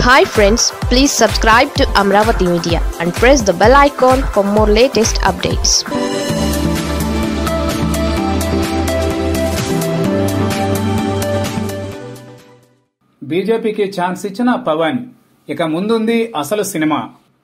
hi friends please subscribe to Amaravati media and press the bell icon for more latest updates బీజేపీకి chance ఇచ్చిన పవన్ ఇక ముందుంది అసలు cinema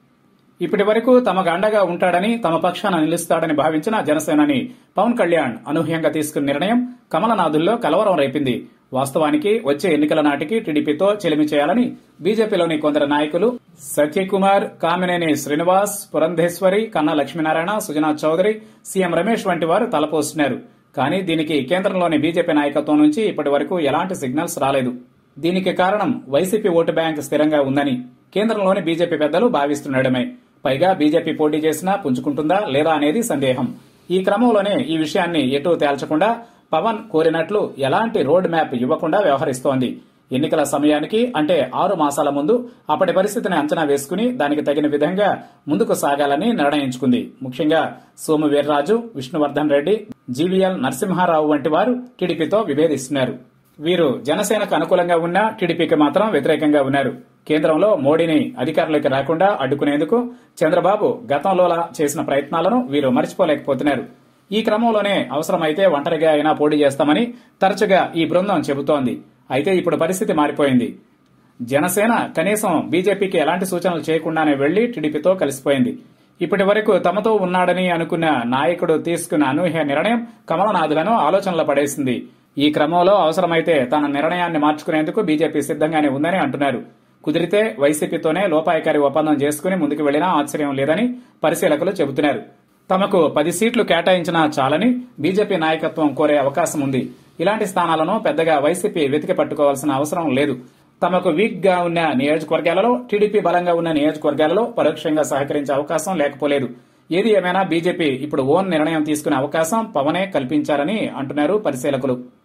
ఇప్పటి వరకు తమకు అండగా ఉంటాడని తమ పక్షాన నిలుస్తాడని భావించిన జనసేనని పవన్ కళ్యాణ్ అనూహ్యంగా తీసుకున్న నిర్ణయం కమలనాథుల్లో కలవరం రేపింది వాస్తవానికి వచ్చే ఎన్నికల నాటికి టీడీపీతో చెలిమి చేయాలని బీజేపీలోని కొందరు నాయకులు సత్యకుమార్ కామినేని శ్రీనివాస్ పురంధేశ్వరి కన్నా లక్ష్మీనారాయణ సుజనా చౌదరి సీఎం రమేష్ వంటి వారు తలపోస్తున్నారు కానీ దీనికి కేంద్రంలోని బీజేపీ నాయకత్వం నుంచి ఇప్పటి వరకు ఎలాంటి సిగ్నల్స్ రాలేదు దీనికి కారణం వైసీపీ ఓటు బ్యాంక్ స్థిరంగా ఉందని కేంద్రంలోని బీజేపీ పెద్దలు భావిస్తుండడమే పైగా బీజేపీ పోటీ చేసినా పుంజుకుంటుందా లేదా అనేది సందేహం ఈ క్రమంలోనే ఈ విషయాన్ని ఎటూ తేల్చకుండా పవన్ కోరినట్లు ఎలాంటి రోడ్ మ్యాప్ ఇవ్వకుండా వ్యవహరిస్తోంది ఎన్నికల సమయానికి అంటే ఆరు మాసాల ముందు అప్పటి పరిస్థితిని అంచనా వేసుకుని దానికి తగిన విధంగా ముందుకు సాగాలని నిర్ణయించుకుంది ముఖ్యంగా సోము వీర్రాజు విష్ణువర్ధన్ రెడ్డి జీవీఎల్ నరసింహారావు వంటి వారు టీడీపీతో విభేదిస్తున్నారు వీరు జనసేనకు అనుకూలంగా ఉన్నా టీడీపీకి మాత్రం వ్యతిరేకంగా ఉన్నారు కేంద్రంలో మోడీని అధికారంలోకి రాకుండా అడ్డుకునేందుకు చంద్రబాబు గతంలోలా చేసిన ప్రయత్నాలను వీరు మర్చిపోలేకపోతున్నారు ఈ క్రమంలోనే అవసరమైతే ఒంటరిగా అయినా పోటీ చేస్తామని తరచుగా ఈ బృందం చెబుతోంది అయితే ఇప్పుడు పరిస్థితి మారిపోయింది జనసేన కనీసం బీజేపీకి ఎలాంటి సూచనలు చేయకుండానే వెళ్లి టీడీపీతో కలిసిపోయింది ఇప్పటి వరకు తమతో ఉన్నాడని అనుకున్న నాయకుడు తీసుకున్న అనూహ్య నిర్ణయం కమలనాథులను ఆలోచనలో పడేసింది ఈ క్రమంలో అవసరమైతే తన నిర్ణయాన్ని మార్చుకునేందుకు బీజేపీ సిద్ధంగానే ఉందని అంటున్నారు కుదిరితే వైసీపీతోనే లోపాయకారి ఒప్పందం చేసుకుని ముందుకు వెళ్లినా ఆశ్చర్యం లేదని పరిశీలకులు చెబుతున్నారు తమకు పది సీట్లు కేటాయించినా చాలని బీజేపీ నాయకత్వం కోరే అవకాశం ఉంది ఇలాంటి స్థానాలను పెద్దగా వైసీపీ వెతికి పట్టుకోవాల్సిన అవసరం లేదు తమకు వీక్ గా ఉన్న నియోజకవర్గాలలో టీడీపీ బలంగా ఉన్న నియోజకవర్గాలలో పరోక్షంగా సహకరించే అవకాశం లేకపోలేదు ఏది ఏమైనా బీజేపీ ఇప్పుడు ఓన్ నిర్ణయం తీసుకునే అవకాశం పవనే కల్పించారని అంటున్నారు పరిశీలకులు